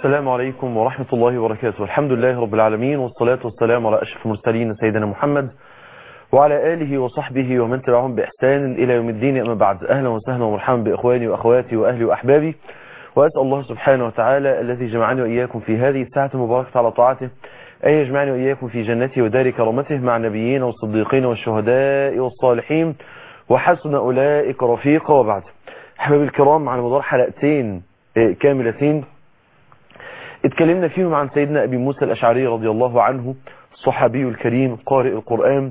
السلام عليكم ورحمة الله وبركاته الحمد لله رب العالمين والصلاة والسلام على أشرف المرسلين سيدنا محمد وعلى آله وصحبه ومن تبعهم بإحسان إلى يوم الدين أما بعد أهلا وسهلا ومرحبا بإخواني وأخواتي وأهلي وأحبابي وأسأل الله سبحانه وتعالى الذي جمعني وإياكم في هذه الساعة المباركة على طاعته أن يجمعني وإياكم في جنته ودار كرامته مع النبيين والصديقين والشهداء والصالحين وحسن أولئك رفيقا وبعد أحبابي الكرام على مدار حلقتين كاملتين اتكلمنا فيهم عن سيدنا أبي موسى الأشعري رضي الله عنه الصحابي الكريم قارئ القرآن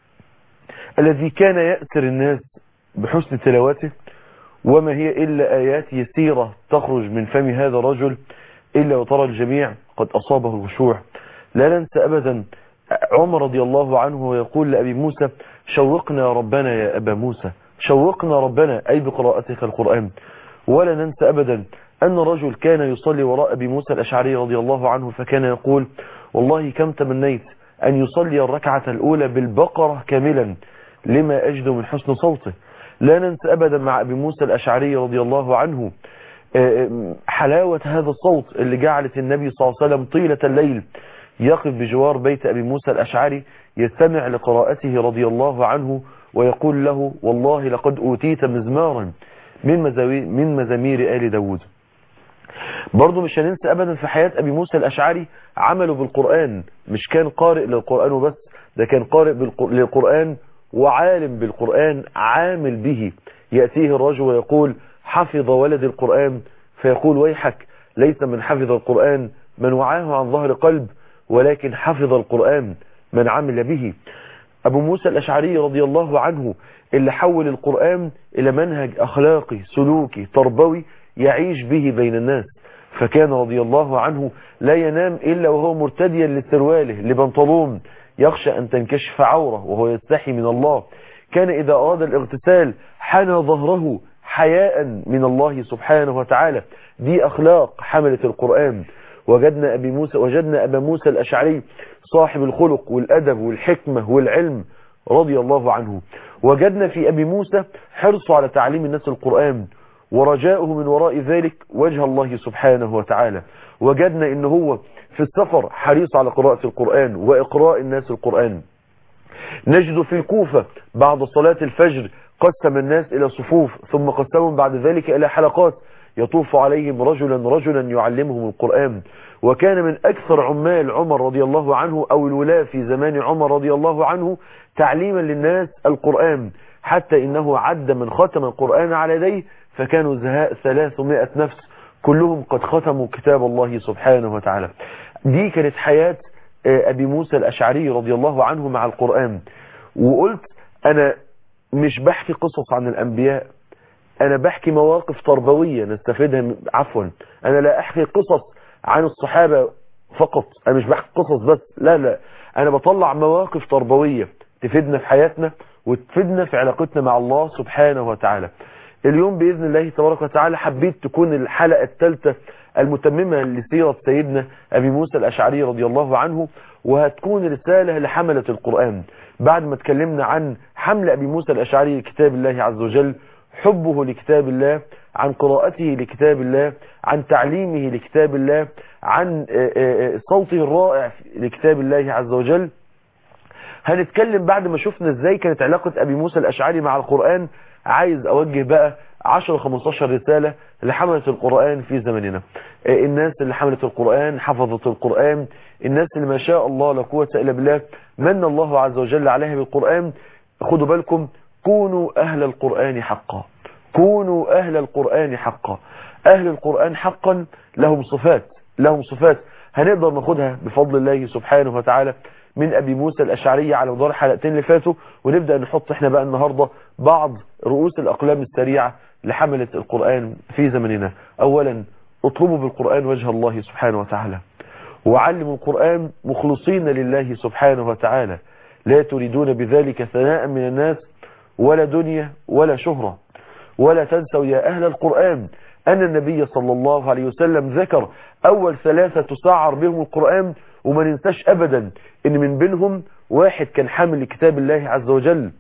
الذي كان يأثر الناس بحسن تلاوته وما هي إلا آيات يسيرة تخرج من فم هذا الرجل إلا وترى الجميع قد أصابه الخشوع لا ننسى أبدا عمر رضي الله عنه ويقول لأبي موسى شوقنا ربنا يا أبا موسى شوقنا ربنا أي بقراءتك القرآن ولا ننسى أبدا أن رجل كان يصلي وراء أبي موسى الأشعري رضي الله عنه فكان يقول والله كم تمنيت أن يصلي الركعة الأولى بالبقرة كاملا لما أجد من حسن صوته لا ننسى أبدا مع أبي موسى الأشعري رضي الله عنه حلاوة هذا الصوت اللي جعلت النبي صلى الله عليه وسلم طيلة الليل يقف بجوار بيت أبي موسى الأشعري يستمع لقراءته رضي الله عنه ويقول له والله لقد أوتيت مزمارا من, من مزامير آل داود برضه مش هننسى أبدا في حياة أبي موسى الأشعري عمله بالقرآن مش كان قارئ للقرآن وبس ده كان قارئ للقرآن وعالم بالقرآن عامل به يأتيه الرجل ويقول حفظ ولد القرآن فيقول ويحك ليس من حفظ القرآن من وعاه عن ظهر قلب ولكن حفظ القرآن من عمل به أبو موسى الأشعري رضي الله عنه اللي حول القرآن إلى منهج أخلاقي سلوكي تربوي يعيش به بين الناس فكان رضي الله عنه لا ينام إلا وهو مرتديا لسرواله لبنطلون يخشى أن تنكشف عوره وهو يستحي من الله كان إذا أراد الاغتسال حنى ظهره حياء من الله سبحانه وتعالى دي أخلاق حملة القرآن وجدنا أبي موسى وجدنا أبا موسى الأشعري صاحب الخلق والأدب والحكمة والعلم رضي الله عنه وجدنا في أبي موسى حرصه على تعليم الناس القرآن ورجاؤه من وراء ذلك وجه الله سبحانه وتعالى وجدنا ان هو في السفر حريص على قراءة القرآن وإقراء الناس القرآن نجد في الكوفة بعد صلاة الفجر قسم الناس إلى صفوف ثم قسمهم بعد ذلك إلى حلقات يطوف عليهم رجلا رجلا يعلمهم القرآن وكان من أكثر عمال عمر رضي الله عنه أو الولاة في زمان عمر رضي الله عنه تعليما للناس القرآن حتى إنه عد من ختم القرآن على يديه فكانوا زهاء 300 نفس كلهم قد ختموا كتاب الله سبحانه وتعالى دي كانت حياة أبي موسى الأشعري رضي الله عنه مع القرآن وقلت أنا مش بحكي قصص عن الأنبياء أنا بحكي مواقف تربوية نستفيدها من عفوا أنا لا أحكي قصص عن الصحابة فقط أنا مش بحكي قصص بس لا لا أنا بطلع مواقف تربوية تفيدنا في حياتنا وتفيدنا في علاقتنا مع الله سبحانه وتعالى اليوم بإذن الله تبارك وتعالى حبيت تكون الحلقة الثالثة المتممة لسيرة سيدنا أبي موسى الأشعري رضي الله عنه وهتكون رسالة لحملة القرآن بعد ما اتكلمنا عن حمل أبي موسى الأشعري لكتاب الله عز وجل حبه لكتاب الله عن قراءته لكتاب الله عن تعليمه لكتاب الله عن صوته الرائع لكتاب الله عز وجل هنتكلم بعد ما شفنا ازاي كانت علاقة أبي موسى الأشعري مع القرآن عايز أوجه بقى 10-15 رسالة لحملة القرآن في زمننا الناس اللي حملت القرآن حفظت القرآن الناس اللي ما شاء الله لا قوة إلا بالله من الله عز وجل عليها بالقرآن خدوا بالكم كونوا أهل القرآن حقا كونوا أهل القرآن حقا أهل القرآن حقا لهم صفات لهم صفات هنقدر ناخدها بفضل الله سبحانه وتعالى من أبي موسى الأشعري على مدار الحلقتين اللي فاتوا ونبدأ نحط احنا بقى النهاردة بعض رؤوس الأقلام السريعة لحملة القرآن في زمننا أولا اطلبوا بالقرآن وجه الله سبحانه وتعالى وعلموا القرآن مخلصين لله سبحانه وتعالى لا تريدون بذلك ثناء من الناس ولا دنيا ولا شهرة ولا تنسوا يا أهل القرآن أن النبي صلى الله عليه وسلم ذكر أول ثلاثة تسعر بهم القرآن وما ننساش أبدا إن من بينهم واحد كان حامل لكتاب الله عز وجل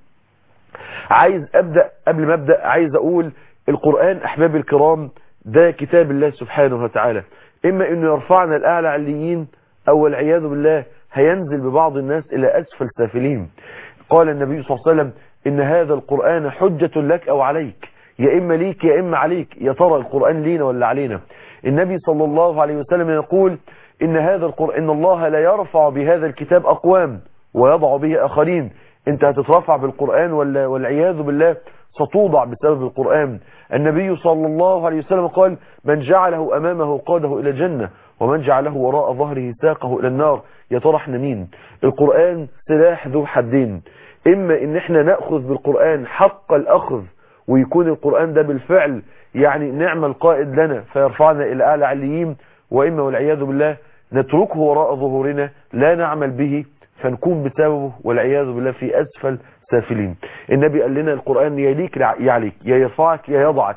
عايز أبدأ قبل ما أبدأ عايز أقول القرآن أحبابي الكرام ده كتاب الله سبحانه وتعالى إما أنه يرفعنا الأعلى عليين أو والعياذ بالله هينزل ببعض الناس إلى أسفل سافلين قال النبي صلى الله عليه وسلم إن هذا القرآن حجة لك أو عليك يا إما ليك يا إما عليك يا ترى القرآن لينا ولا علينا النبي صلى الله عليه وسلم يقول إن هذا القرآن إن الله لا يرفع بهذا الكتاب أقوام ويضع به آخرين أنت هتترفع بالقرآن ولا والعياذ بالله ستوضع بسبب القرآن النبي صلى الله عليه وسلم قال من جعله أمامه قاده إلى الجنة ومن جعله وراء ظهره ساقه إلى النار يا ترى احنا مين القرآن سلاح ذو حدين إما إن احنا نأخذ بالقرآن حق الأخذ ويكون القرآن ده بالفعل يعني نعم القائد لنا فيرفعنا إلى أعلى عليين وإما والعياذ بالله نتركه وراء ظهورنا لا نعمل به فنكون بسببه والعياذ بالله في أسفل سافلين النبي قال لنا القرآن يا ليك يا عليك يا يرفعك يا يضعك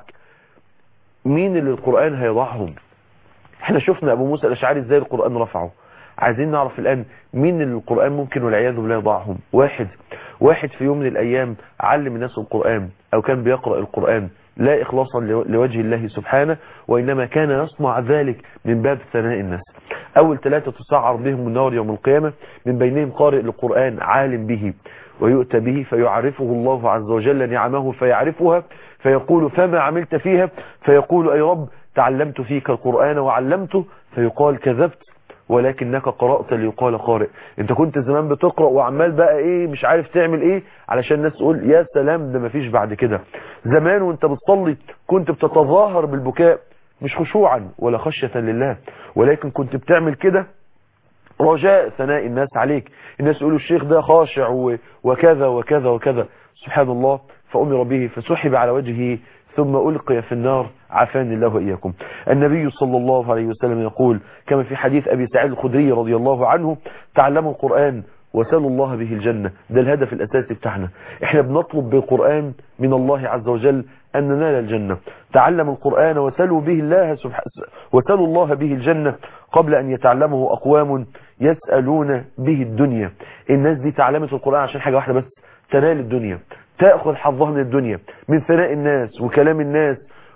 مين اللي القرآن هيضعهم احنا شفنا أبو موسى الأشعري ازاي القرآن رفعه عايزين نعرف الآن مين اللي القرآن ممكن والعياذ بالله يضعهم واحد واحد في يوم من الأيام علم الناس القرآن أو كان بيقرأ القرآن لا إخلاصا لوجه الله سبحانه وإنما كان يصنع ذلك من باب ثناء الناس أول ثلاثة تسعر بهم النار يوم القيامة من بينهم قارئ القرآن عالم به ويؤتى به فيعرفه الله عز وجل نعمه فيعرفها فيقول فما عملت فيها فيقول أي رب تعلمت فيك القرآن وعلمته فيقال كذبت ولكنك قرأت ليقال قارئ انت كنت زمان بتقرأ وعمال بقى ايه مش عارف تعمل ايه علشان الناس تقول يا سلام ده مفيش بعد كده زمان وانت بتصلي كنت بتتظاهر بالبكاء مش خشوعا ولا خشية لله ولكن كنت بتعمل كده رجاء ثناء الناس عليك الناس يقولوا الشيخ ده خاشع وكذا وكذا وكذا سبحان الله فأمر به فسحب على وجهه ثم ألقي في النار عافاني الله وإياكم النبي صلى الله عليه وسلم يقول كما في حديث أبي سعيد الخدري رضي الله عنه تعلموا القرآن وسلوا الله به الجنة ده الهدف الأساسي بتاعنا احنا بنطلب بالقرآن من الله عز وجل أن ننال الجنة تعلموا القرآن وسلوا به الله سبحانه وسلوا الله به الجنة قبل أن يتعلمه أقوام يسألون به الدنيا الناس دي تعلمت القرآن عشان حاجة واحدة بس تنال الدنيا تأخذ حظها من الدنيا من ثناء الناس وكلام الناس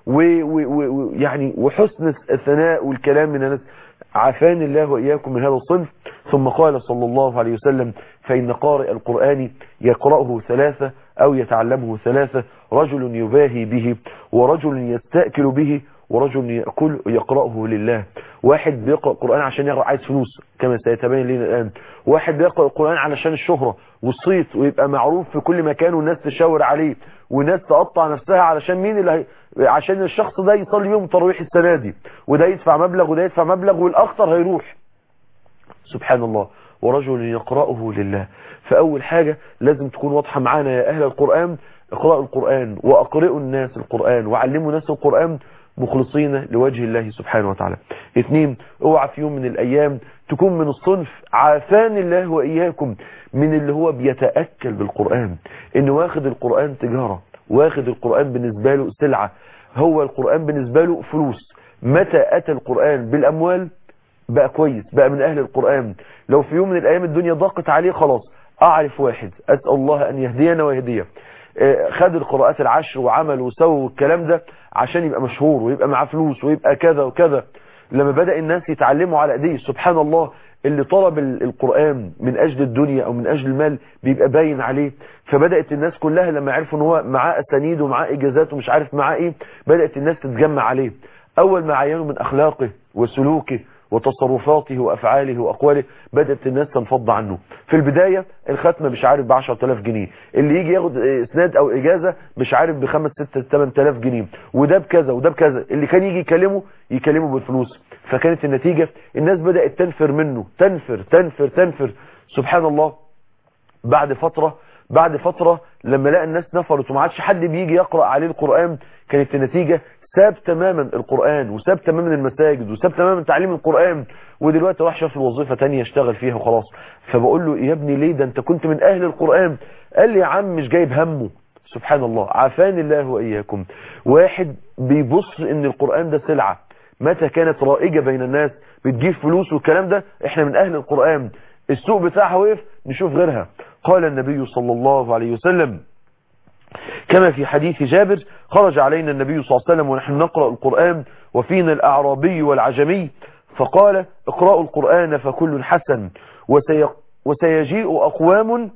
ويعني وحسن الثناء والكلام من الناس عافاني الله وإياكم من هذا الصنف ثم قال صلى الله عليه وسلم فإن قارئ القرآن يقرأه ثلاثة أو يتعلمه ثلاثة رجل يباهي به ورجل يستأكل به ورجل يأكل يقرأه لله واحد بيقرأ القرآن عشان يقرأ عايز فلوس كما سيتبين لنا الآن واحد بيقرأ القرآن علشان الشهرة والصيت ويبقى معروف في كل مكان والناس تشاور عليه وناس تقطع نفسها علشان مين اللي هي... عشان الشخص ده يصلي يوم تراويح السنة دي وده يدفع مبلغ وده يدفع مبلغ والأخطر هيروح سبحان الله ورجل يقرأه لله فأول حاجة لازم تكون واضحة معانا يا أهل القرآن اقرأوا القرآن وأقرئوا الناس القرآن وعلموا الناس القرآن مخلصين لوجه الله سبحانه وتعالى اثنين اوعى في يوم من الايام تكون من الصنف عافان الله واياكم من اللي هو بيتأكل بالقرآن انه واخد القرآن تجارة واخد القرآن بالنسبة له سلعة هو القرآن بالنسبة له فلوس متى اتى القرآن بالاموال بقى كويس بقى من اهل القرآن لو في يوم من الايام الدنيا ضاقت عليه خلاص اعرف واحد اسأل الله ان يهدينا ويهديه خد القراءات العشر وعمل وسوى والكلام ده عشان يبقى مشهور ويبقى معاه فلوس ويبقى كذا وكذا لما بدأ الناس يتعلموا على ايديه سبحان الله اللي طلب القرآن من اجل الدنيا او من اجل المال بيبقى باين عليه فبدأت الناس كلها لما عرفوا ان هو معاه اسانيد ومعاه اجازات ومش عارف معاه ايه بدأت الناس تتجمع عليه اول ما عينوا من اخلاقه وسلوكه وتصرفاته وافعاله واقواله بدأت الناس تنفض عنه في البداية الختمة مش عارف ب 10000 جنيه اللي يجي ياخد اسناد او اجازة مش عارف ب 5 6 8000 جنيه وده بكذا وده بكذا اللي كان يجي يكلمه يكلمه بالفلوس فكانت النتيجة الناس بدأت تنفر منه تنفر تنفر تنفر سبحان الله بعد فترة بعد فترة لما لقى الناس نفرت وما عادش حد بيجي يقرأ عليه القرآن كانت النتيجة ساب تماما القرآن وساب تماما المساجد وساب تماما تعليم القرآن ودلوقتي راح شاف وظيفة تانية يشتغل فيها وخلاص فبقول له يا ابني ليه ده انت كنت من اهل القرآن قال لي يا عم مش جايب همه سبحان الله عافاني الله وإياكم واحد بيبص ان القرآن ده سلعة متى كانت رائجة بين الناس بتجيب فلوس والكلام ده احنا من اهل القرآن السوق بتاعها وقف نشوف غيرها قال النبي صلى الله عليه وسلم كما في حديث جابر خرج علينا النبي صلى الله عليه وسلم ونحن نقرأ القرآن وفينا الأعرابي والعجمي فقال اقرأوا القرآن فكل حسن وسي وسيجيء أقوام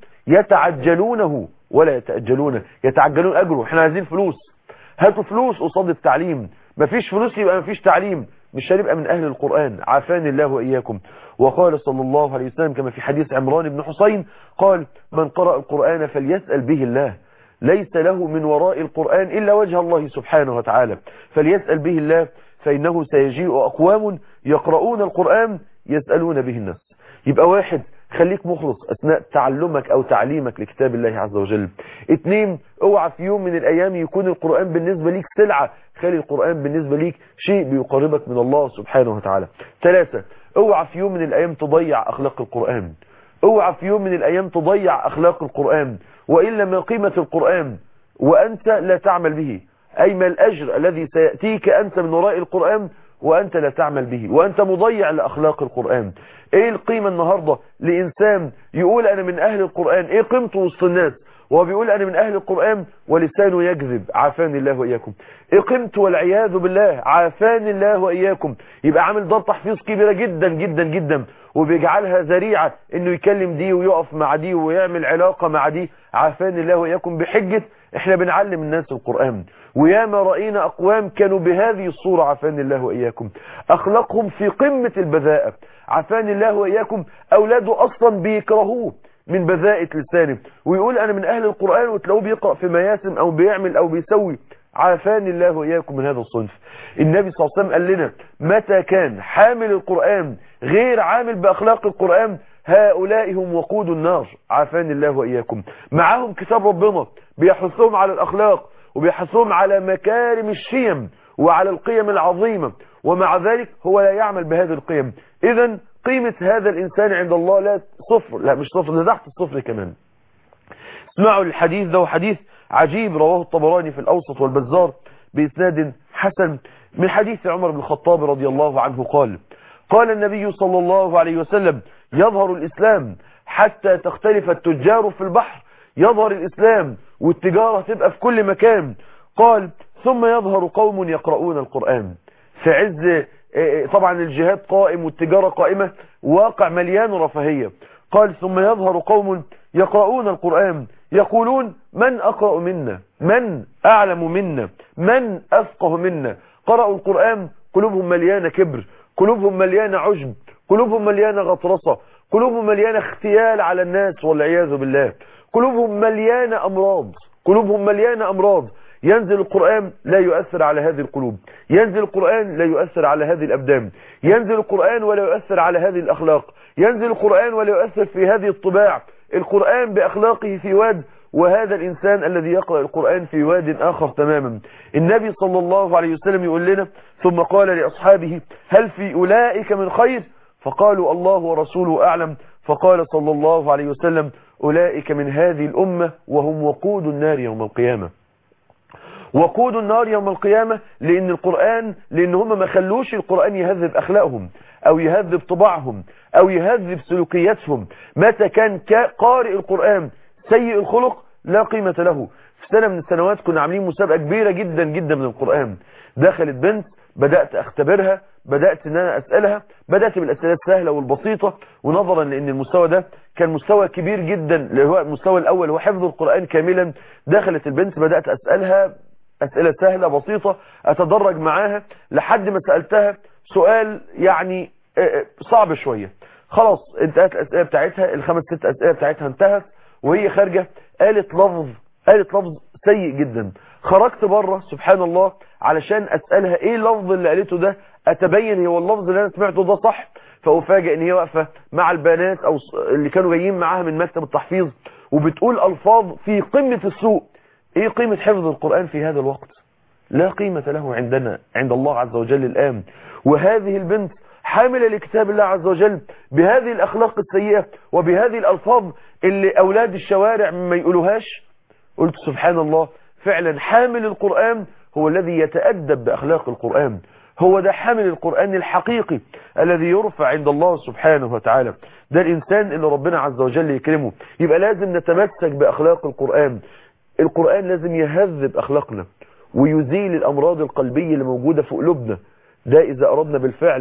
يتعجلونه ولا يتأجلونه يتعجلون أجره احنا عايزين فلوس هاتوا فلوس قصاد التعليم مفيش فلوس يبقى مفيش تعليم مش هنبقى من أهل القرآن عافاني الله وإياكم وقال صلى الله عليه وسلم كما في حديث عمران بن حسين قال من قرأ القرآن فليسأل به الله ليس له من وراء القرآن إلا وجه الله سبحانه وتعالى فليسأل به الله فإنه سيجيء أقوام يقرؤون القرآن يسألون به الناس يبقى واحد خليك مخلص أثناء تعلمك أو تعليمك لكتاب الله عز وجل اتنين اوعى في يوم من الأيام يكون القرآن بالنسبة ليك سلعة خلي القرآن بالنسبة ليك شيء بيقربك من الله سبحانه وتعالى ثلاثة اوعى في يوم من الأيام تضيع أخلاق القرآن اوعى في يوم من الأيام تضيع أخلاق القرآن وإلا ما قيمة القرآن وأنت لا تعمل به أي ما الأجر الذي سيأتيك أنت من وراء القرآن وأنت لا تعمل به وأنت مضيع لأخلاق القرآن إيه القيمة النهاردة لإنسان يقول أنا من أهل القرآن إيه قيمته وسط الناس وهو بيقول أنا من أهل القرآن ولسانه يكذب عافاني الله وإياكم إيه قيمته والعياذ بالله عافاني الله وإياكم يبقى عامل دار تحفيظ كبيرة جدا جدا جدا وبيجعلها ذريعة انه يكلم دي ويقف مع دي ويعمل علاقة مع دي عافاني الله وإياكم بحجة احنا بنعلم الناس القرآن وياما رأينا أقوام كانوا بهذه الصورة عافاني الله وإياكم أخلاقهم في قمة البذاءة عافاني الله وإياكم أولاده أصلا بيكرهوه من بذاءة لسانه ويقول أنا من أهل القرآن وتلاقوه بيقرأ في مياسم أو بيعمل أو بيسوي عافاني الله وإياكم من هذا الصنف النبي صلى الله عليه وسلم قال لنا متى كان حامل القرآن غير عامل بأخلاق القرآن هؤلاء هم وقود النار عافاني الله وإياكم معاهم كتاب ربنا بيحثهم على الأخلاق وبيحثهم على مكارم الشيم وعلى القيم العظيمة ومع ذلك هو لا يعمل بهذه القيم إذا قيمة هذا الإنسان عند الله لا صفر لا مش صفر ده تحت الصفر كمان اسمعوا الحديث ده وحديث عجيب رواه الطبراني في الأوسط والبزار بإسناد حسن من حديث عمر بن الخطاب رضي الله عنه قال قال النبي صلى الله عليه وسلم يظهر الإسلام حتى تختلف التجار في البحر يظهر الإسلام والتجارة تبقى في كل مكان قال ثم يظهر قوم يقرؤون القرآن في عز طبعا الجهاد قائم والتجارة قائمة واقع مليان رفاهية قال ثم يظهر قوم يقرؤون القرآن يقولون من أقرأ منا من أعلم منا من أفقه منا قرأوا القرآن قلوبهم مليانة كبر قلوبهم مليانة عجب قلوبهم مليانة غطرسة قلوبهم مليانة اختيال على الناس والعياذ بالله قلوبهم مليانة أمراض قلوبهم مليانة أمراض ينزل القرآن لا يؤثر على هذه القلوب ينزل القرآن لا يؤثر على هذه الأبدان ينزل القرآن ولا يؤثر على هذه الأخلاق ينزل القرآن ولا يؤثر في هذه الطباع القرآن بأخلاقه في واد وهذا الإنسان الذي يقرأ القرآن في واد آخر تماما النبي صلى الله عليه وسلم يقول لنا ثم قال لأصحابه هل في أولئك من خير فقالوا الله ورسوله أعلم فقال صلى الله عليه وسلم أولئك من هذه الأمة وهم وقود النار يوم القيامة وقود النار يوم القيامة لأن القرآن لأن هم ما خلوش القرآن يهذب أخلاقهم أو يهذب طباعهم أو يهذب سلوكياتهم متى كان قارئ القرآن سيء الخلق لا قيمة له في سنة من السنوات كنا عاملين مسابقة كبيرة جدا جدا من القرآن دخلت بنت بدأت اختبرها بدأت ان انا اسألها بدأت بالاسئلة السهلة والبسيطة ونظرا لان المستوى ده كان مستوى كبير جدا اللي هو المستوى الاول هو حفظ القرآن كاملا دخلت البنت بدأت اسألها اسئلة سهلة بسيطة اتدرج معاها لحد ما سألتها سؤال يعني صعب شوية خلاص انتهت الاسئلة بتاعتها الخمس ست اسئلة بتاعتها انتهت وهي خارجة قالت لفظ قالت لفظ سيء جدا خرجت بره سبحان الله علشان اسألها ايه اللفظ اللي قالته ده اتبين هو اللفظ اللي انا سمعته ده صح فافاجئ ان هي واقفة مع البنات او اللي كانوا جايين معاها من مكتب التحفيظ وبتقول الفاظ في قمة السوء ايه قيمة حفظ القرآن في هذا الوقت لا قيمة له عندنا عند الله عز وجل الآن وهذه البنت حاملة لكتاب الله عز وجل بهذه الأخلاق السيئة وبهذه الألفاظ اللي أولاد الشوارع ما يقولوهاش قلت سبحان الله فعلا حامل القرآن هو الذي يتأدب بأخلاق القرآن هو ده حامل القرآن الحقيقي الذي يرفع عند الله سبحانه وتعالى ده الإنسان اللي ربنا عز وجل يكرمه يبقى لازم نتمسك بأخلاق القرآن القرآن لازم يهذب أخلاقنا ويزيل الأمراض القلبية اللي موجودة في قلوبنا ده إذا أردنا بالفعل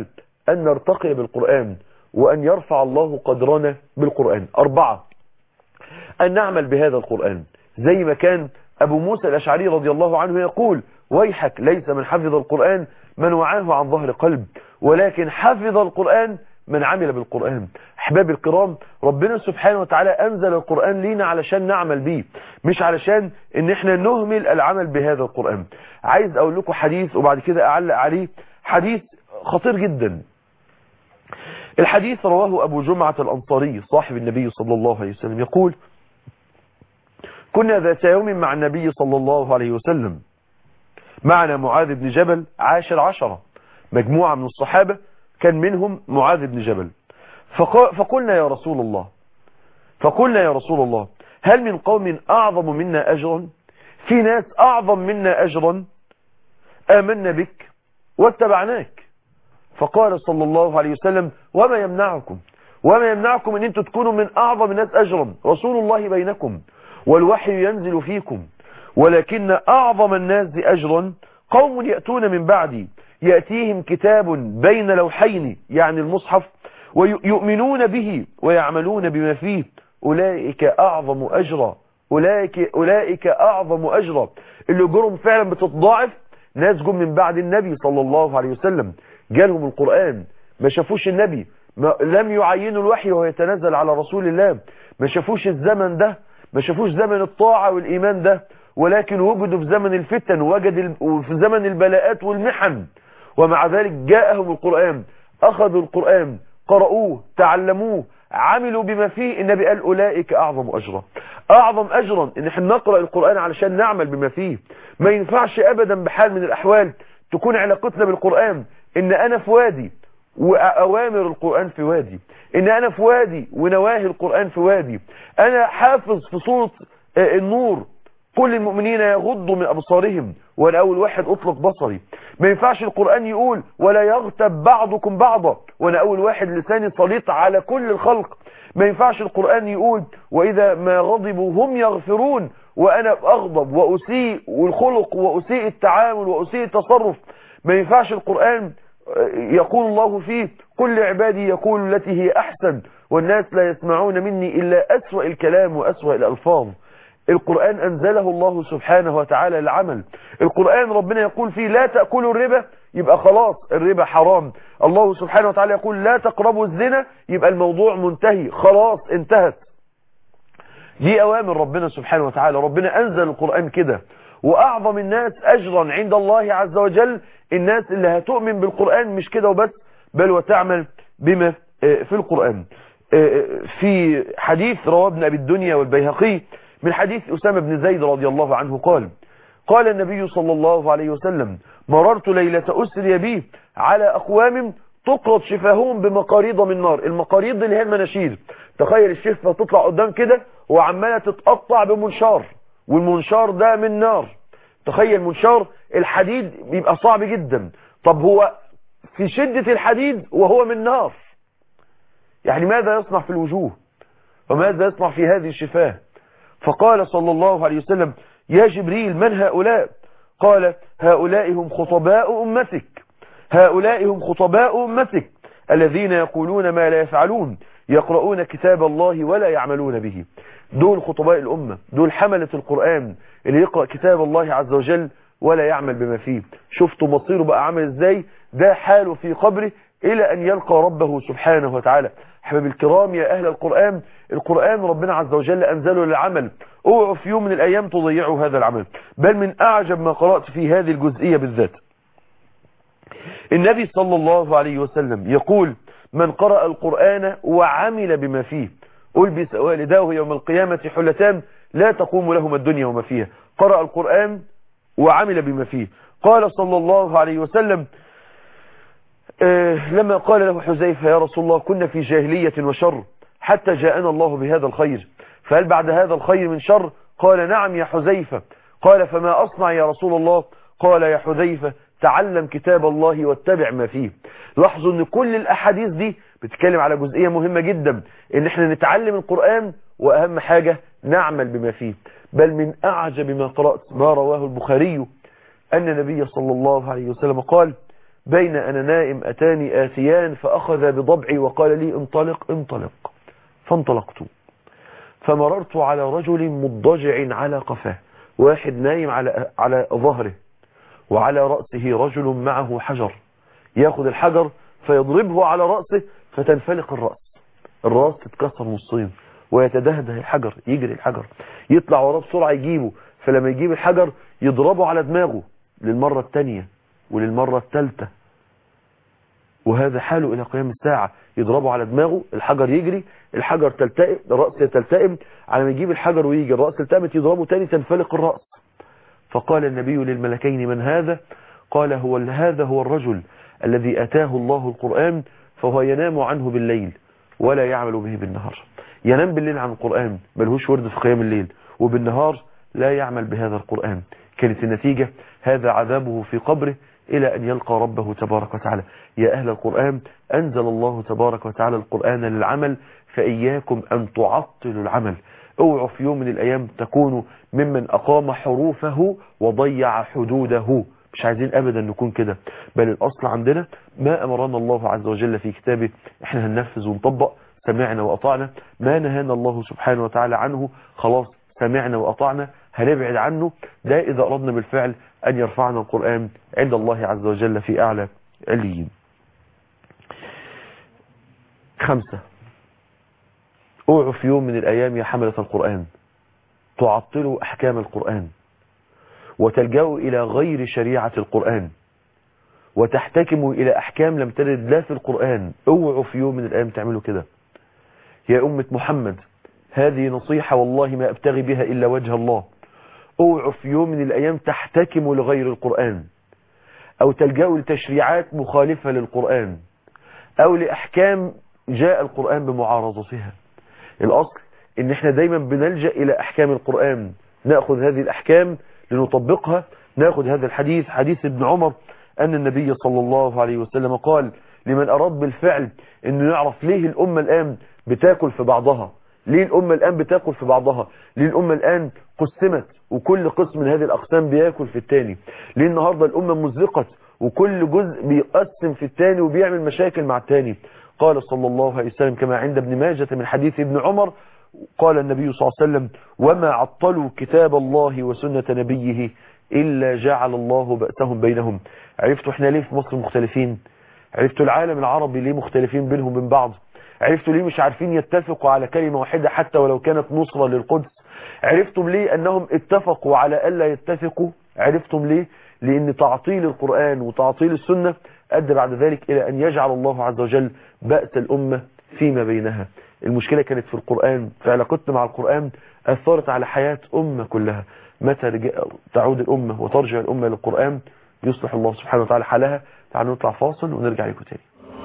أن نرتقي بالقرآن وأن يرفع الله قدرنا بالقرآن أربعة أن نعمل بهذا القرآن زي ما كان أبو موسى الأشعري رضي الله عنه يقول ويحك ليس من حفظ القرآن من وعاه عن ظهر قلب ولكن حفظ القرآن من عمل بالقرآن احباب الكرام ربنا سبحانه وتعالى انزل القرآن لينا علشان نعمل بيه مش علشان ان احنا نهمل العمل بهذا القرآن عايز اقول لكم حديث وبعد كده اعلق عليه حديث خطير جدا الحديث رواه ابو جمعة الانصاري صاحب النبي صلى الله عليه وسلم يقول كنا ذات يوم مع النبي صلى الله عليه وسلم معنا معاذ بن جبل عاشر عشرة مجموعة من الصحابة كان منهم معاذ بن جبل فقلنا يا رسول الله فقلنا يا رسول الله هل من قوم أعظم منا أجرا في ناس أعظم منا أجرا آمنا بك واتبعناك فقال صلى الله عليه وسلم وما يمنعكم وما يمنعكم ان انتم تكونوا من أعظم الناس أجرا رسول الله بينكم والوحي ينزل فيكم ولكن أعظم الناس أجرا قوم يأتون من بعدي يأتيهم كتاب بين لوحين يعني المصحف ويؤمنون به ويعملون بما فيه أولئك أعظم أجرا أولئك, أولئك أعظم أجرا اللي جرم فعلا بتتضاعف ناس جم من بعد النبي صلى الله عليه وسلم جالهم القرآن ما شافوش النبي ما لم يعينوا الوحي وهو يتنزل على رسول الله ما شافوش الزمن ده ما شافوش زمن الطاعة والإيمان ده ولكن وجدوا في زمن الفتن وجد في زمن البلاءات والمحن ومع ذلك جاءهم القرآن أخذوا القرآن قرأوه تعلموه عملوا بما فيه النبي قال أولئك أعظم أجرا أعظم أجرا إن احنا نقرأ القرآن علشان نعمل بما فيه ما ينفعش أبدا بحال من الأحوال تكون علاقتنا بالقرآن إن أنا في وادي وأوامر القرآن في وادي إن أنا في وادي ونواهي القرآن في وادي أنا حافظ في صورة النور كل المؤمنين يغضوا من أبصارهم وأنا أول واحد أطلق بصري ما ينفعش القرآن يقول ولا يغتب بعضكم بعضا وأنا أول واحد لساني سليط على كل الخلق ما ينفعش القرآن يقول وإذا ما غضبوا هم يغفرون وأنا أغضب وأسيء والخلق وأسيء التعامل وأسيء التصرف ما ينفعش القرآن يقول الله فيه كل عبادي يقول التي هي أحسن والناس لا يسمعون مني إلا أسوأ الكلام وأسوأ الألفاظ القرآن أنزله الله سبحانه وتعالى العمل القرآن ربنا يقول فيه لا تأكلوا الربا يبقى خلاص الربا حرام الله سبحانه وتعالى يقول لا تقربوا الزنا يبقى الموضوع منتهي خلاص انتهت دي أوامر ربنا سبحانه وتعالى ربنا أنزل القرآن كده وأعظم الناس أجرا عند الله عز وجل الناس اللي هتؤمن بالقرآن مش كده وبس بل وتعمل بما في القرآن في حديث رواه ابن أبي الدنيا والبيهقي من حديث أسامة بن زيد رضي الله عنه قال قال النبي صلى الله عليه وسلم مررت ليلة أسري بي على أقوام تقرض شفاههم بمقاريض من نار المقاريض اللي هي المناشير تخيل الشفة تطلع قدام كده وعمالة تتقطع بمنشار والمنشار ده من نار تخيل منشار الحديد بيبقى صعب جدا طب هو في شدة الحديد وهو من نار يعني ماذا يصنع في الوجوه وماذا يصنع في هذه الشفاه فقال صلى الله عليه وسلم يا جبريل من هؤلاء قال هؤلاء هم خطباء أمتك هؤلاء هم خطباء أمتك الذين يقولون ما لا يفعلون يقرؤون كتاب الله ولا يعملون به دول خطباء الأمة دول حملة القرآن اللي يقرأ كتاب الله عز وجل ولا يعمل بما فيه شفتوا مصيره بقى عامل ازاي ده حاله في قبره إلى أن يلقى ربه سبحانه وتعالى حباب الكرام يا أهل القرآن القرآن ربنا عز وجل أنزله للعمل اوعوا في يوم من الأيام تضيعوا هذا العمل بل من أعجب ما قرأت في هذه الجزئية بالذات النبي صلى الله عليه وسلم يقول من قرأ القرآن وعمل بما فيه ألبس والداه يوم القيامة حلتان لا تقوم لهما الدنيا وما فيها قرأ القرآن وعمل بما فيه قال صلى الله عليه وسلم آه لما قال له حذيفة يا رسول الله كنا في جاهلية وشر حتى جاءنا الله بهذا الخير فهل بعد هذا الخير من شر قال نعم يا حذيفة قال فما أصنع يا رسول الله قال يا حذيفة تعلم كتاب الله واتبع ما فيه لاحظوا ان كل الاحاديث دي بتتكلم على جزئية مهمة جدا ان احنا نتعلم القرآن واهم حاجة نعمل بما فيه بل من اعجب ما قرأت ما رواه البخاري ان النبي صلى الله عليه وسلم قال بين أنا نائم أتاني آتيان فأخذ بضبعي وقال لي انطلق انطلق فانطلقت فمررت على رجل مضجع على قفاه واحد نايم على على ظهره وعلى رأسه رجل معه حجر ياخذ الحجر فيضربه على رأسه فتنفلق الرأس الرأس تتكسر نصين ويتدهده الحجر يجري الحجر يطلع وراه بسرعة يجيبه فلما يجيب الحجر يضربه على دماغه للمرة الثانية وللمرة الثالثة وهذا حاله إلى قيام الساعة يضربه على دماغه الحجر يجري الحجر تلتئم الرأس تلتئم على ما يجيب الحجر ويجي الرأس التأمت يضربه تاني تنفلق الرأس فقال النبي للملكين من هذا قال هو هذا هو الرجل الذي أتاه الله القرآن فهو ينام عنه بالليل ولا يعمل به بالنهار ينام بالليل عن القرآن ملهوش ورد في قيام الليل وبالنهار لا يعمل بهذا القرآن كانت النتيجة هذا عذابه في قبره إلى أن يلقى ربه تبارك وتعالى يا أهل القرآن أنزل الله تبارك وتعالى القرآن للعمل فإياكم أن تعطلوا العمل اوعوا في يوم من الأيام تكونوا ممن أقام حروفه وضيع حدوده مش عايزين أبدا نكون كده بل الأصل عندنا ما أمرنا الله عز وجل في كتابه احنا هننفذ ونطبق سمعنا وأطعنا ما نهانا الله سبحانه وتعالى عنه خلاص سمعنا وأطعنا هنبعد عنه ده إذا أردنا بالفعل أن يرفعنا القرآن عند الله عز وجل في أعلى عليين خمسة اوعوا في يوم من الأيام يا حملة القرآن تعطلوا أحكام القرآن وتلجأوا إلى غير شريعة القرآن وتحتكموا إلى أحكام لم ترد لا في القرآن اوعوا في يوم من الأيام تعملوا كده يا أمة محمد هذه نصيحة والله ما أبتغي بها إلا وجه الله اوعوا في يوم من الأيام تحتكموا لغير القرآن أو تلجأوا لتشريعات مخالفة للقرآن أو لأحكام جاء القرآن بمعارضتها الأصل إن احنا دايما بنلجأ إلى أحكام القرآن نأخذ هذه الأحكام لنطبقها نأخذ هذا الحديث حديث ابن عمر أن النبي صلى الله عليه وسلم قال لمن أراد بالفعل أنه يعرف ليه الأمة الآن بتاكل في بعضها ليه الأمة الآن بتاكل في بعضها ليه الأمة الآن قسمت وكل قسم من هذه الأقسام بياكل في التاني ليه النهاردة الأمة مزقت وكل جزء بيقسم في التاني وبيعمل مشاكل مع التاني قال صلى الله عليه وسلم كما عند ابن ماجة من حديث ابن عمر قال النبي صلى الله عليه وسلم وما عطلوا كتاب الله وسنة نبيه إلا جعل الله بأسهم بينهم عرفتوا احنا ليه في مصر مختلفين عرفتوا العالم العربي ليه مختلفين بينهم من بعض عرفتوا ليه مش عارفين يتفقوا على كلمة واحدة حتى ولو كانت نصرة للقدس عرفتم ليه أنهم اتفقوا على ألا يتفقوا عرفتم ليه لأن تعطيل القرآن وتعطيل السنة أدى بعد ذلك إلى أن يجعل الله عز وجل بأس الأمة فيما بينها المشكلة كانت في القرآن في علاقتنا مع القرآن أثرت على حياة أمة كلها متى تعود الأمة وترجع الأمة للقرآن يصلح الله سبحانه وتعالى حالها تعالوا نطلع فاصل ونرجع لكم تاني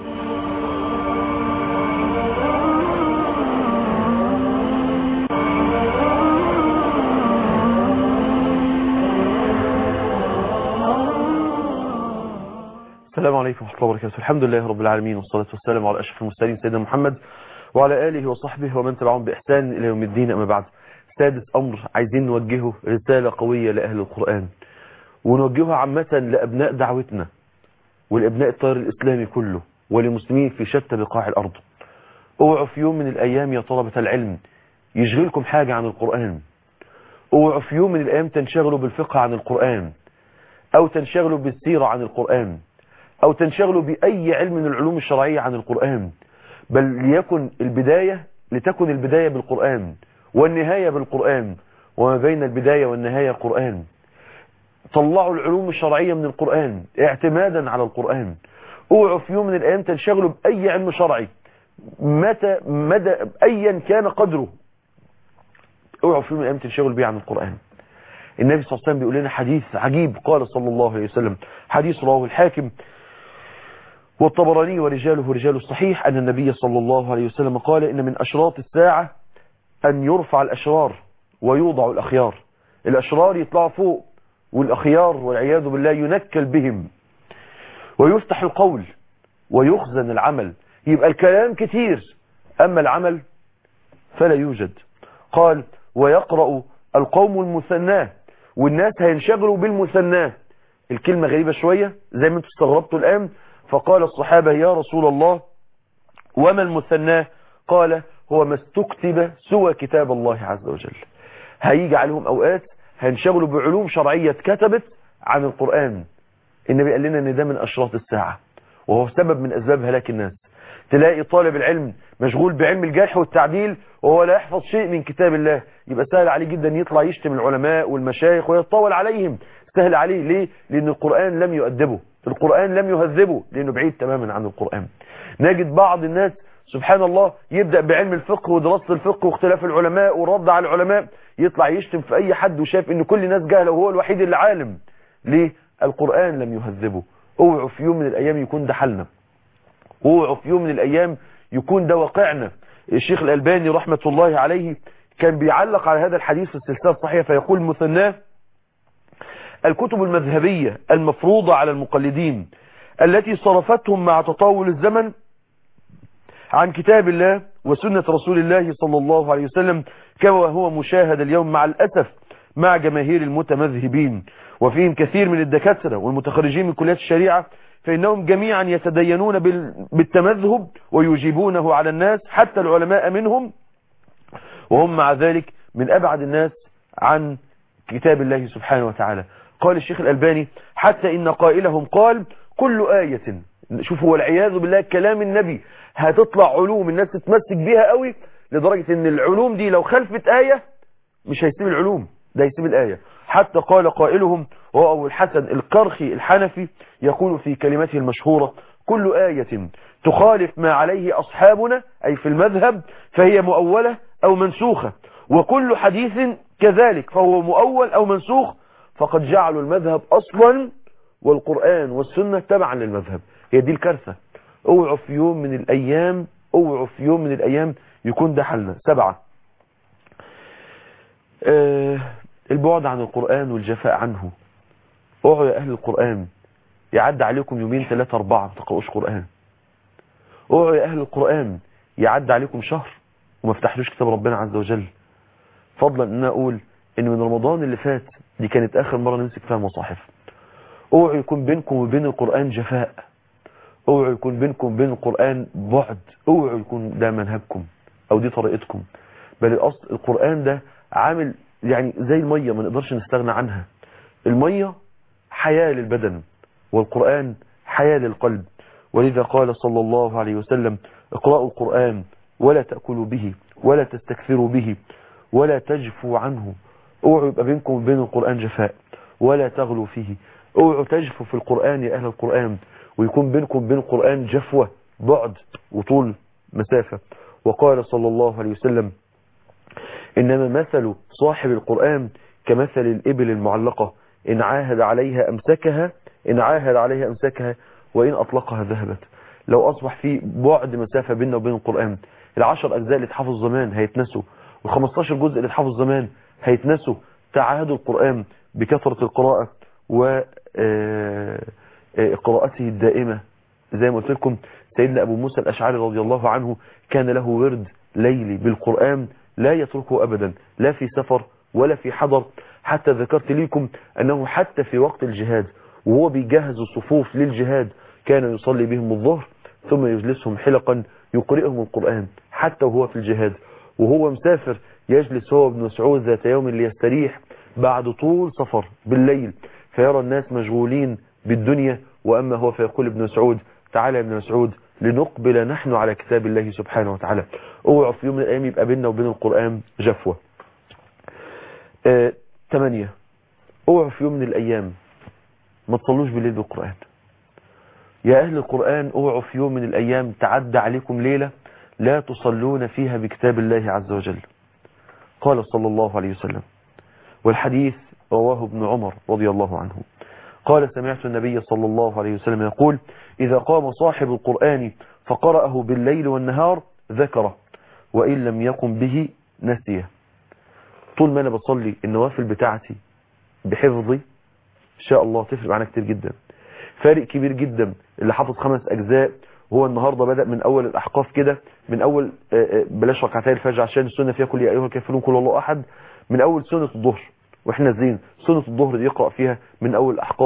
السلام عليكم ورحمة الله وبركاته الحمد لله رب العالمين والصلاة والسلام على أشرف المرسلين سيدنا محمد وعلى آله وصحبه ومن تبعهم بإحسان إلى يوم الدين أما بعد سادس أمر عايزين نوجهه رسالة قوية لأهل القرآن ونوجهها عامة لأبناء دعوتنا ولأبناء الطير الإسلامي كله وللمسلمين في شتى بقاع الأرض اوعوا في يوم من الأيام يا طلبة العلم يشغلكم حاجة عن القرآن اوعوا في يوم من الأيام تنشغلوا بالفقه عن القرآن أو تنشغلوا بالسيرة عن القرآن أو تنشغلوا بأي علم من العلوم الشرعية عن القرآن بل ليكن البداية لتكن البداية بالقرآن والنهاية بالقرآن وما بين البداية والنهاية القرآن طلعوا العلوم الشرعية من القرآن اعتمادا على القرآن اوعوا في يوم من الأيام تنشغلوا بأي علم شرعي متى مدى أيا كان قدره اوعوا في يوم من الأيام تنشغلوا به عن القرآن النبي صلى الله عليه وسلم بيقول لنا حديث عجيب قال صلى الله عليه وسلم حديث رواه الحاكم والطبراني ورجاله رجال الصحيح أن النبي صلى الله عليه وسلم قال إن من أشراط الساعة أن يرفع الأشرار ويوضع الأخيار الأشرار يطلعوا فوق والأخيار والعياذ بالله ينكل بهم ويفتح القول ويخزن العمل يبقى الكلام كتير أما العمل فلا يوجد قال ويقرأ القوم المثناه والناس هينشغلوا بالمثناه الكلمة غريبة شوية زي ما انتم استغربتوا الآن فقال الصحابة يا رسول الله وما المثناه قال هو ما استكتب سوى كتاب الله عز وجل هيجي عليهم أوقات هينشغلوا بعلوم شرعية اتكتبت عن القرآن النبي قال لنا ان ده من أشراط الساعة وهو سبب من أسباب هلاك الناس تلاقي طالب العلم مشغول بعلم الجرح والتعديل وهو لا يحفظ شيء من كتاب الله يبقى سهل عليه جدا يطلع يشتم العلماء والمشايخ ويتطاول عليهم سهل عليه ليه لأن القرآن لم يؤدبه القرآن لم يهذبه لأنه بعيد تماما عن القرآن نجد بعض الناس سبحان الله يبدأ بعلم الفقه ودراسة الفقه واختلاف العلماء والرد على العلماء يطلع يشتم في أي حد وشايف ان كل الناس جاهلة وهو الوحيد اللي عالم ليه القرآن لم يهذبه اوعوا في يوم من الأيام يكون ده حالنا اوعوا في يوم من الأيام يكون ده واقعنا الشيخ الألباني رحمة الله عليه كان بيعلق على هذا الحديث في السلسلة الصحيحة فيقول مثناه الكتب المذهبية المفروضة على المقلدين التي صرفتهم مع تطاول الزمن عن كتاب الله وسنة رسول الله صلى الله عليه وسلم كما هو مشاهد اليوم مع الأسف مع جماهير المتمذهبين وفيهم كثير من الدكاترة والمتخرجين من كليات الشريعة فإنهم جميعا يتدينون بالتمذهب ويجيبونه على الناس حتى العلماء منهم وهم مع ذلك من أبعد الناس عن كتاب الله سبحانه وتعالى قال الشيخ الألباني حتى إن قائلهم قال كل آية شوفوا والعياذ بالله كلام النبي هتطلع علوم الناس تتمسك بيها قوي لدرجة ان العلوم دي لو خلفت آية مش هيسيب العلوم ده يسيب الآية حتى قال قائلهم وهو أبو الحسن الكرخي الحنفي يقول في كلمته المشهورة كل آية تخالف ما عليه أصحابنا أي في المذهب فهي مؤولة أو منسوخة وكل حديث كذلك فهو مؤول أو منسوخ فقد جعلوا المذهب أصلا والقرآن والسنة تبعا للمذهب هي دي الكارثة اوعوا في يوم من الأيام اوعوا في يوم من الأيام يكون ده حلنا سبعة آه البعد عن القرآن والجفاء عنه اوعوا يا أهل القرآن يعدى عليكم يومين ثلاثة أربعة ما تقرؤوش قرآن اوعوا يا أهل القرآن يعدى عليكم شهر وما فتحلوش كتاب ربنا عز وجل فضلا ان اقول ان من رمضان اللي فات دي كانت اخر مرة نمسك فيها مصاحف اوعوا يكون بينكم وبين القرآن جفاء اوعوا يكون بينكم وبين القرآن بعد اوعوا يكون ده منهجكم او دي طريقتكم بل الاصل القرآن ده عامل يعني زي المية ما نقدرش نستغنى عنها المية حياة للبدن والقرآن حياة للقلب ولذا قال صلى الله عليه وسلم اقرأوا القرآن ولا تأكلوا به ولا تستكثروا به ولا تجفوا عنه اوعوا يبقى بينكم وبين القرآن جفاء ولا تغلوا فيه اوعوا تجفوا في القرآن يا أهل القرآن ويكون بينكم وبين القرآن جفوة بعد وطول مسافة وقال صلى الله عليه وسلم إنما مثل صاحب القرآن كمثل الإبل المعلقة إن عاهد عليها أمسكها إن عاهد عليها أمسكها وإن أطلقها ذهبت لو أصبح في بعد مسافة بيننا وبين القرآن العشر أجزاء اللي اتحفظ زمان هيتنسوا وال15 جزء اللي اتحفظ زمان هيتنسوا تعاهدوا القرآن بكثرة القراءة وقراءته الدائمة زي ما قلت لكم سيدنا أبو موسى الأشعري رضي الله عنه كان له ورد ليلي بالقرآن لا يتركه أبدا لا في سفر ولا في حضر حتى ذكرت لكم أنه حتى في وقت الجهاد وهو بيجهز الصفوف للجهاد كان يصلي بهم الظهر ثم يجلسهم حلقا يقرئهم القرآن حتى وهو في الجهاد وهو مسافر يجلس هو ابن مسعود ذات يوم ليستريح بعد طول سفر بالليل فيرى الناس مشغولين بالدنيا وأما هو فيقول ابن مسعود تعالى يا ابن مسعود لنقبل نحن على كتاب الله سبحانه وتعالى اوعوا في يوم من الأيام يبقى بيننا وبين القرآن جفوة آه، ثمانية اوعوا في يوم من الأيام ما تصلوش بالليل بالقرآن يا أهل القرآن اوعوا في يوم من الأيام تعدى عليكم ليلة لا تصلون فيها بكتاب الله عز وجل قال صلى الله عليه وسلم والحديث رواه ابن عمر رضي الله عنه قال سمعت النبي صلى الله عليه وسلم يقول إذا قام صاحب القرآن فقرأه بالليل والنهار ذكره وإن لم يقم به نسيه طول ما أنا بصلي النوافل بتاعتي بحفظي إن شاء الله تفرق معنا كتير جدا فارق كبير جدا اللي حافظ خمس أجزاء وهو النهاردة بدأ من أول الأحقاف كده من أول بلاش ركعتي الفجر عشان السنة فيها كل يا أيها الكافرون كل الله أحد من أول سنة الظهر واحنا زين سنة الظهر دي يقرأ فيها من أول الأحقاف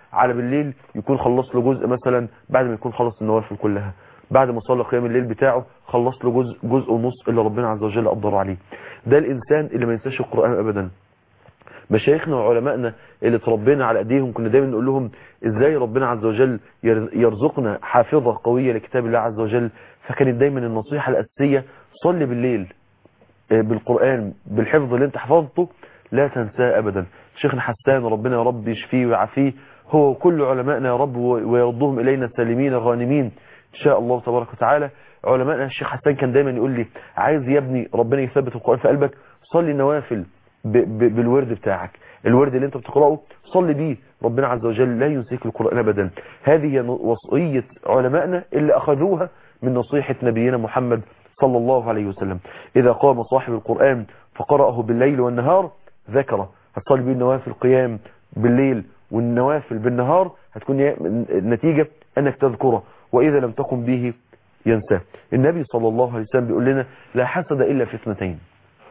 على بالليل يكون خلص له جزء مثلا بعد ما يكون خلص النوافل كلها بعد ما صلى قيام الليل بتاعه خلص له جزء جزء ونص اللي ربنا عز وجل قدره عليه ده الانسان اللي ما ينساش القران ابدا مشايخنا وعلمائنا اللي تربينا على ايديهم كنا دايما نقول لهم ازاي ربنا عز وجل يرزقنا حافظه قويه لكتاب الله عز وجل فكانت دايما النصيحه الاساسيه صلي بالليل بالقران بالحفظ اللي انت حفظته لا تنساه ابدا شيخنا حسان ربنا يا رب يشفيه ويعافيه هو وكل علمائنا يا رب ويردهم الينا سالمين غانمين ان شاء الله تبارك وتعالى علمائنا الشيخ حسان كان دايما يقول لي عايز يا ابني ربنا يثبت القران في قلبك صلي نوافل بالورد بتاعك الورد اللي انت بتقراه صلي بيه ربنا عز وجل لا ينسيك القرآن ابدا هذه وصية علمائنا اللي اخذوها من نصيحة نبينا محمد صلى الله عليه وسلم اذا قام صاحب القرآن فقرأه بالليل والنهار ذكره هتصلي بيه النوافل قيام بالليل والنوافل بالنهار هتكون النتيجة انك تذكره واذا لم تقم به ينساه النبي صلى الله عليه وسلم بيقول لنا لا حسد الا في اثنتين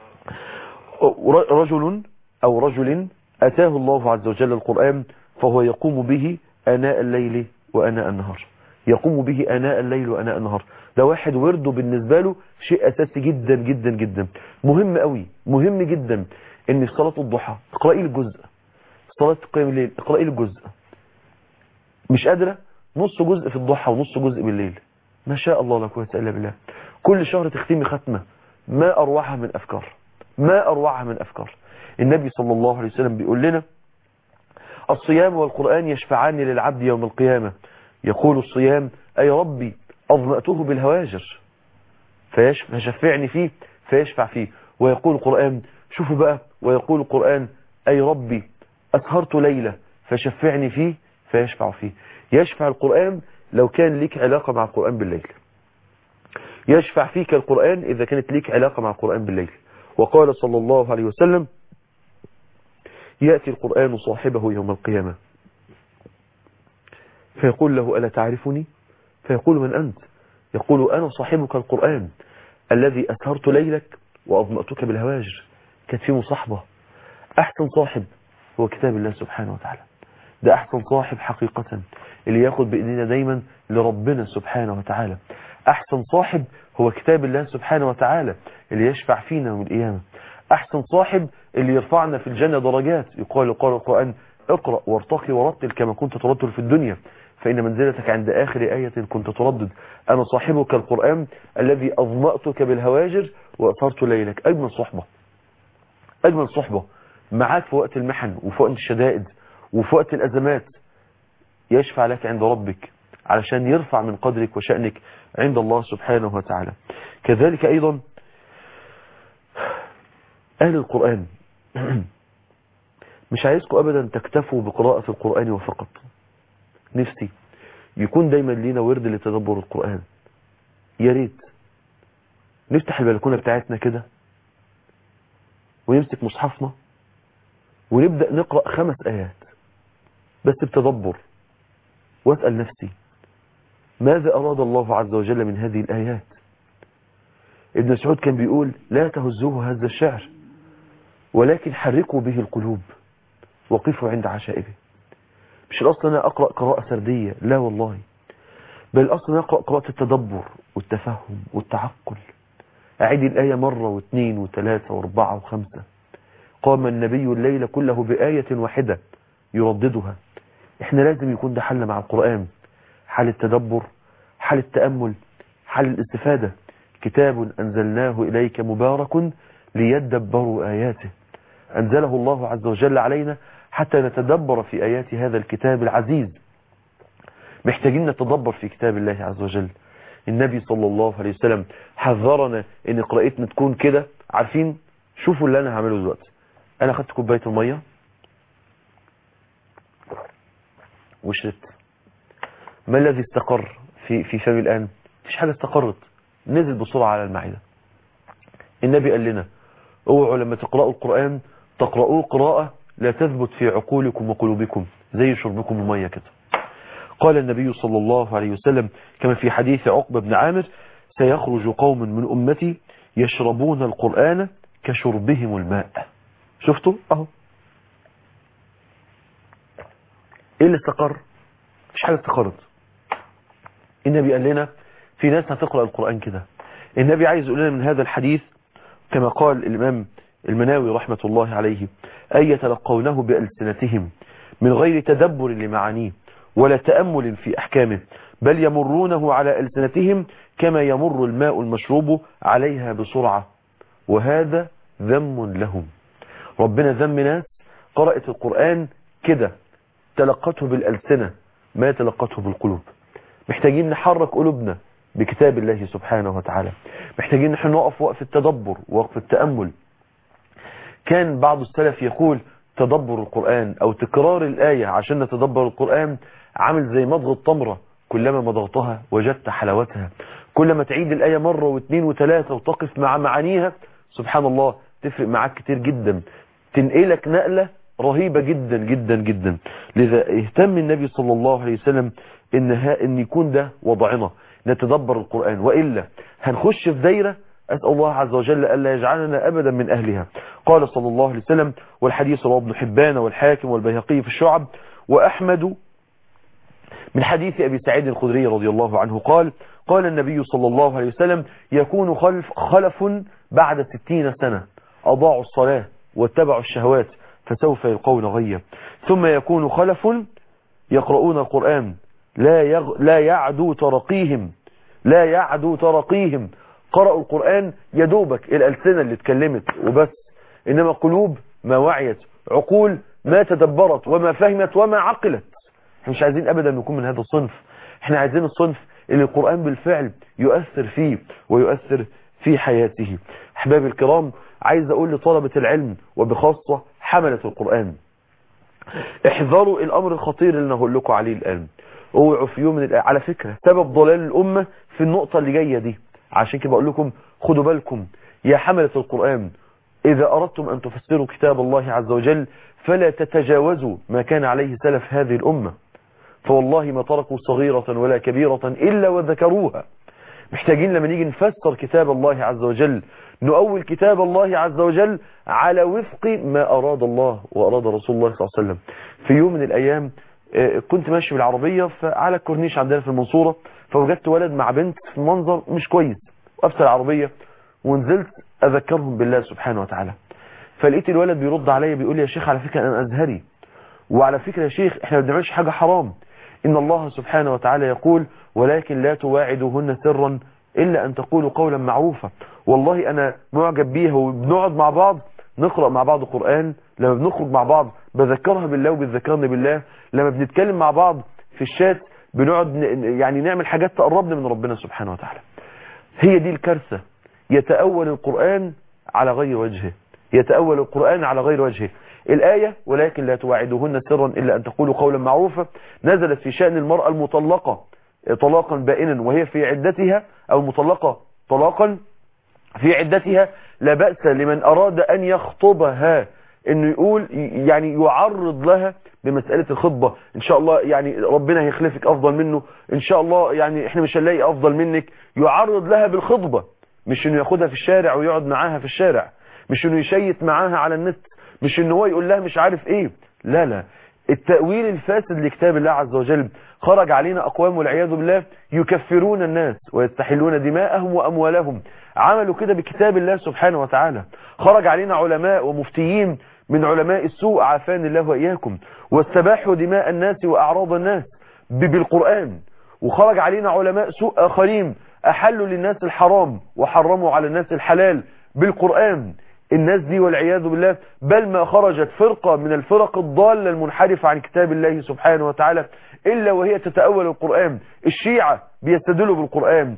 رجل أو رجل أتاه الله عز وجل القرآن فهو يقوم به أناء الليل وأناء النهار يقوم به أناء الليل وأناء النهار ده واحد ورده بالنسبة له شيء أساسي جدا جدا جدا مهم قوي مهم جدا ان في صلاة الضحى اقرأي الجزء صلاة قيام الليل اقرأي الجزء مش قادرة نص جزء في الضحى ونص جزء بالليل ما شاء الله لا قوه الا بالله كل شهر تختمي ختمة ما أروعها من أفكار ما أروعها من أفكار النبي صلى الله عليه وسلم بيقول لنا الصيام والقرآن يشفعان للعبد يوم القيامة يقول الصيام أي ربي أظمأته بالهواجر فيشفعني فيه فيشفع فيه ويقول القرآن شوفوا بقى ويقول القرآن أي ربي أسهرت ليلة فشفعني فيه فيشفع فيه يشفع القرآن لو كان لك علاقة مع القرآن بالليل يشفع فيك القرآن إذا كانت لك علاقة مع القرآن بالليل وقال صلى الله عليه وسلم يأتي القرآن صاحبه يوم القيامة فيقول له ألا تعرفني فيقول من أنت يقول أنا صاحبك القرآن الذي أسهرت ليلك وأظمأتك بالهواجر كانت فيه مصاحبة أحسن صاحب هو كتاب الله سبحانه وتعالى ده أحسن صاحب حقيقة اللي ياخد بإيدينا دايما لربنا سبحانه وتعالى أحسن صاحب هو كتاب الله سبحانه وتعالى اللي يشفع فينا يوم القيامة أحسن صاحب اللي يرفعنا في الجنة درجات يقال قال القرآن اقرأ وارتقي ورتل كما كنت ترتل في الدنيا فإن منزلتك عند آخر آية كنت تردد أنا صاحبك القرآن الذي أظمأتك بالهواجر وأثرت ليلك أجمل صحبة أجمل صحبة معاك في وقت المحن وفي وقت الشدائد وفي وقت الأزمات يشفع لك عند ربك علشان يرفع من قدرك وشأنك عند الله سبحانه وتعالى كذلك أيضا أهل القرآن مش عايزكم أبدا تكتفوا بقراءة القرآن وفقط نفسي يكون دايما لينا ورد لتدبر القرآن يا ريت نفتح البلكونة بتاعتنا كده ونمسك مصحفنا ونبدأ نقرأ خمس آيات بس بتدبر واسأل نفسي ماذا أراد الله عز وجل من هذه الآيات ابن سعود كان بيقول لا تهزوه هز الشعر ولكن حركوا به القلوب وقفوا عند عشائبه مش الأصل أنا أقرأ قراءة سردية لا والله بل الأصل أنا أقرأ قراءة التدبر والتفهم والتعقل أعيد الآية مرة واثنين وثلاثة واربعة وخمسة قام النبي الليل كله بآية واحدة يرددها احنا لازم يكون ده حل مع القرآن حال التدبر حال التأمل حال الاستفادة كتاب أنزلناه إليك مبارك ليدبروا آياته أنزله الله عز وجل علينا حتى نتدبر في آيات هذا الكتاب العزيز محتاجين نتدبر في كتاب الله عز وجل النبي صلى الله عليه وسلم حذرنا ان قراءتنا تكون كده عارفين شوفوا اللي انا هعمله دلوقتي انا خدت كوبايه الميه وشربت ما الذي استقر في في فمي الان مفيش حاجه استقرت نزل بسرعه على المعده النبي قال لنا اوعوا لما تقرأوا القرآن تقرأوه قراءة لا تثبت في عقولكم وقلوبكم زي شربكم المية كده قال النبي صلى الله عليه وسلم كما في حديث عقبة بن عامر سيخرج قوم من أمتي يشربون القرآن كشربهم الماء شفتوا اهو ايه اللي استقر مش حاجة استقرت النبي قال لنا في ناس هتقرأ القرآن كده النبي عايز يقول لنا من هذا الحديث كما قال الإمام المناوي رحمة الله عليه أن يتلقونه بألسنتهم من غير تدبر لمعانيه ولا تأمل في أحكامه بل يمرونه على ألسنتهم كما يمر الماء المشروب عليها بسرعة وهذا ذم لهم ربنا ذم ناس قرأت القرآن كده تلقته بالألسنة ما تلقته بالقلوب محتاجين نحرك قلوبنا بكتاب الله سبحانه وتعالى محتاجين نحن نقف وقف التدبر وقف التأمل كان بعض السلف يقول تدبر القرآن أو تكرار الآية عشان نتدبر القرآن عامل زي مضغ التمرة كلما مضغتها وجدت حلاوتها كلما تعيد الآية مرة واثنين وثلاثة وتقف مع معانيها سبحان الله تفرق معاك كتير جدا تنقلك نقلة رهيبة جدا جدا جدا لذا اهتم النبي صلى الله عليه وسلم ان, ها إن يكون ده وضعنا نتدبر القرآن وإلا هنخش في دايرة أسأل الله عز وجل ألا يجعلنا أبدا من أهلها قال صلى الله عليه وسلم والحديث رواه ابن حبان والحاكم والبيهقي في الشعب وأحمد من حديث أبي سعيد الخدري رضي الله عنه قال قال النبي صلى الله عليه وسلم يكون خلف, خلف بعد ستين سنة أضاعوا الصلاة واتبعوا الشهوات فسوف يلقون غيا ثم يكون خلف يقرؤون القرآن لا, يغ... لا يعدو ترقيهم لا يعدو ترقيهم قرأوا القرآن يدوبك الألسنة اللي اتكلمت وبس إنما قلوب ما وعيت عقول ما تدبرت وما فهمت وما عقلت احنا مش عايزين أبدا نكون من هذا الصنف احنا عايزين الصنف اللي القرآن بالفعل يؤثر فيه ويؤثر في حياته أحبابي الكرام عايز أقول لطلبة العلم وبخاصة حملة القرآن احذروا الأمر الخطير اللي نقول لكم عليه الآن اوعوا في يوم من الأيام على فكرة سبب ضلال الأمة في النقطة اللي جاية دي عشان كده بقول لكم خدوا بالكم يا حملة القرآن إذا أردتم أن تفسروا كتاب الله عز وجل فلا تتجاوزوا ما كان عليه سلف هذه الأمة فوالله ما تركوا صغيرة ولا كبيرة إلا وذكروها محتاجين لما نيجي نفسر كتاب الله عز وجل نؤول كتاب الله عز وجل على وفق ما أراد الله وأراد رسول الله صلى الله عليه وسلم في يوم من الأيام كنت ماشي بالعربية فعلى الكورنيش عندنا في المنصورة فوجدت ولد مع بنت في منظر مش كويس وقفت العربية ونزلت أذكرهم بالله سبحانه وتعالى فلقيت الولد بيرد عليا بيقول لي يا شيخ على فكرة أنا أزهري وعلى فكرة يا شيخ احنا ما بنعملش حاجة حرام إن الله سبحانه وتعالى يقول ولكن لا تواعدوهن سرا إلا أن تقولوا قولا معروفا والله أنا معجب بيها وبنقعد مع بعض نقرأ مع بعض القرآن لما بنخرج مع بعض بذكرها بالله وبتذكرني بالله لما بنتكلم مع بعض في الشات بنقعد يعني نعمل حاجات تقربنا من ربنا سبحانه وتعالى هي دي الكارثة يتأول القرآن على غير وجهه يتأول القرآن على غير وجهه الآية ولكن لا تواعدوهن سرا إلا أن تقولوا قولا معروفا نزلت في شأن المرأة المطلقة طلاقا بائنا وهي في عدتها أو مطلقة طلاقا في عدتها لا بأس لمن أراد أن يخطبها انه يقول يعني يعرض لها بمسألة الخطبة ان شاء الله يعني ربنا هيخلفك افضل منه ان شاء الله يعني احنا مش هنلاقي افضل منك يعرض لها بالخطبة مش انه ياخدها في الشارع ويقعد معاها في الشارع مش انه يشيت معاها على النت مش انه هو يقول لها مش عارف ايه لا لا التأويل الفاسد لكتاب الله عز وجل خرج علينا أقوام والعياذ بالله يكفرون الناس ويستحلون دماءهم وأموالهم عملوا كده بكتاب الله سبحانه وتعالى خرج علينا علماء ومفتيين من علماء السوء عافان الله وإياكم واستباحوا دماء الناس وأعراض الناس بالقرآن وخرج علينا علماء سوء آخرين أحلوا للناس الحرام وحرموا على الناس الحلال بالقرآن الناس دي والعياذ بالله بل ما خرجت فرقة من الفرق الضالة المنحرفة عن كتاب الله سبحانه وتعالى إلا وهي تتأول القرآن الشيعة بيستدلوا بالقرآن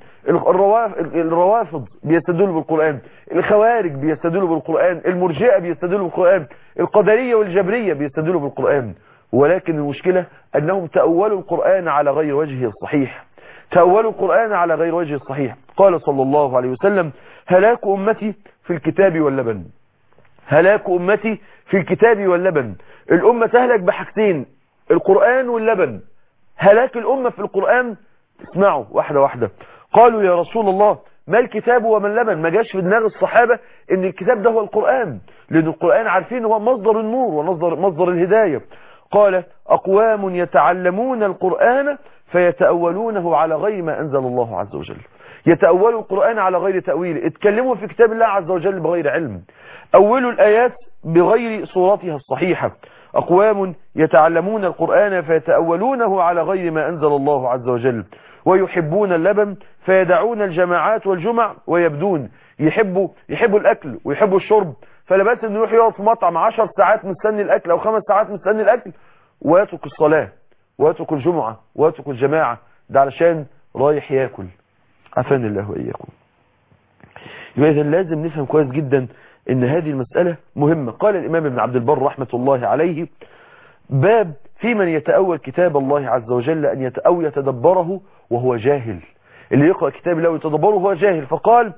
الروافض بيستدلوا بالقرآن الخوارج بيستدلوا بالقرآن المرجئة بيستدلوا بالقرآن القدرية والجبرية بيستدلوا بالقرآن ولكن المشكلة أنهم تأولوا القرآن على غير وجهه الصحيح تأولوا القرآن على غير وجهه الصحيح قال صلى الله عليه وسلم هلاك أمتي في الكتاب واللبن هلاك أمتي في الكتاب واللبن الأمة تهلك بحاجتين القرآن واللبن هلاك الأمة في القرآن اسمعوا واحدة واحدة قالوا يا رسول الله ما الكتاب وما اللبن ما جاش في دماغ الصحابة ان الكتاب ده هو القرآن لان القرآن عارفين هو مصدر النور ومصدر مصدر الهداية قال أقوام يتعلمون القرآن فيتأولونه على غير ما أنزل الله عز وجل يتأولوا القرآن على غير تأويل اتكلموا في كتاب الله عز وجل بغير علم أولوا الآيات بغير صورتها الصحيحة أقوام يتعلمون القرآن فيتأولونه على غير ما أنزل الله عز وجل ويحبون اللبن فيدعون الجماعات والجمع ويبدون يحبوا يحبوا الأكل ويحبوا الشرب فلا بس انه يروح يقف في مطعم 10 ساعات مستني الأكل أو خمس ساعات مستني الأكل ويترك الصلاة ويترك الجمعة ويترك الجماعة ده علشان رايح ياكل عفان الله وإياكم يبقى إذن لازم نفهم كويس جدا ان هذه المسألة مهمة قال الإمام ابن عبد البر رحمة الله عليه باب في من يتأول كتاب الله عز وجل أن يتأو يتدبره وهو جاهل اللي يقرأ كتاب الله ويتدبره هو جاهل فقال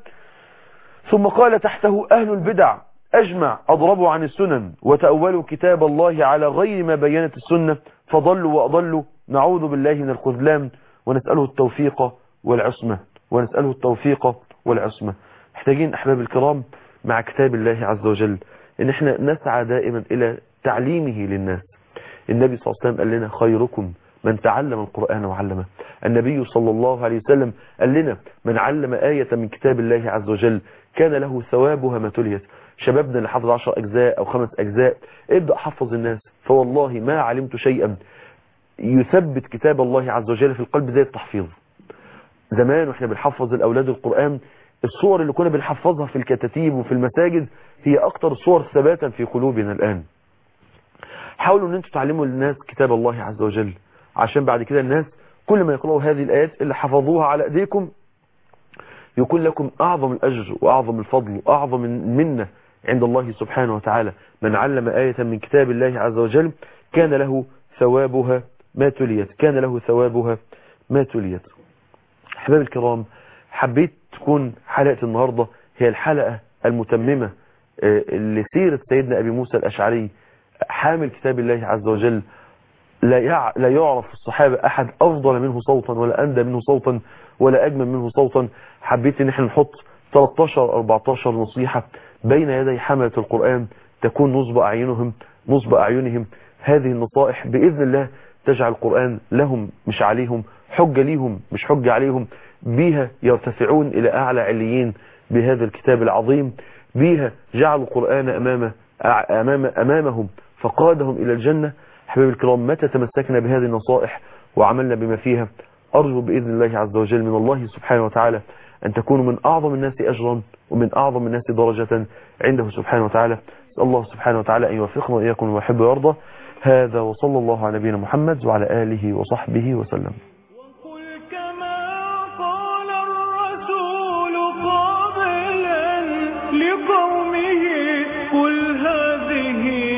ثم قال تحته أهل البدع أجمع أضربوا عن السنن وتأولوا كتاب الله على غير ما بينت السنة فضلوا وأضلوا نعوذ بالله من الخذلان ونسأله التوفيق والعصمة ونسأله التوفيق والعصمة محتاجين أحباب الكرام مع كتاب الله عز وجل ان احنا نسعى دائما الى تعليمه للناس النبي صلى الله عليه وسلم قال لنا خيركم من تعلم القرآن وعلمه النبي صلى الله عليه وسلم قال لنا من علم آية من كتاب الله عز وجل كان له ثوابها ما تليت شبابنا اللي حفظ عشر أجزاء أو خمس أجزاء ابدأ حفظ الناس فوالله ما علمت شيئا يثبت كتاب الله عز وجل في القلب زي التحفيظ زمان واحنا بنحفظ الأولاد القرآن الصور اللي كنا بنحفظها في الكتاتيب وفي المساجد هي أكتر صور ثباتا في قلوبنا الآن حاولوا ان انتم تعلموا للناس كتاب الله عز وجل عشان بعد كده الناس كل ما يقرأوا هذه الآيات اللي حفظوها على ايديكم يكون لكم أعظم الأجر وأعظم الفضل وأعظم المنة عند الله سبحانه وتعالى من علم آية من كتاب الله عز وجل كان له ثوابها ما تليت كان له ثوابها ما تليت أحباب الكرام حبيت تكون حلقة النهاردة هي الحلقة المتممة لسيرة سيدنا أبي موسى الأشعري حامل كتاب الله عز وجل لا لا يعرف في الصحابة أحد أفضل منه صوتا ولا أندى منه صوتا ولا أجمل منه صوتا حبيت ان احنا نحط 13 14 نصيحة بين يدي حملة القرآن تكون نصب أعينهم نصب أعينهم هذه النصائح بإذن الله تجعل القرآن لهم مش عليهم حجة ليهم مش حجة عليهم بيها يرتفعون إلى أعلى عليين بهذا الكتاب العظيم بيها جعلوا القرآن أمام أمام أمامهم فقادهم إلى الجنة حبيب الكرام متى تمسكنا بهذه النصائح وعملنا بما فيها أرجو بإذن الله عز وجل من الله سبحانه وتعالى أن تكونوا من أعظم الناس أجرا ومن أعظم الناس درجة عنده سبحانه وتعالى أسأل الله سبحانه وتعالى أن يوفقنا وإياكم ويحب ويرضى هذا وصلى الله على نبينا محمد وعلى آله وصحبه وسلم وقل كما قال الرسول قابلا لقومه قل هذه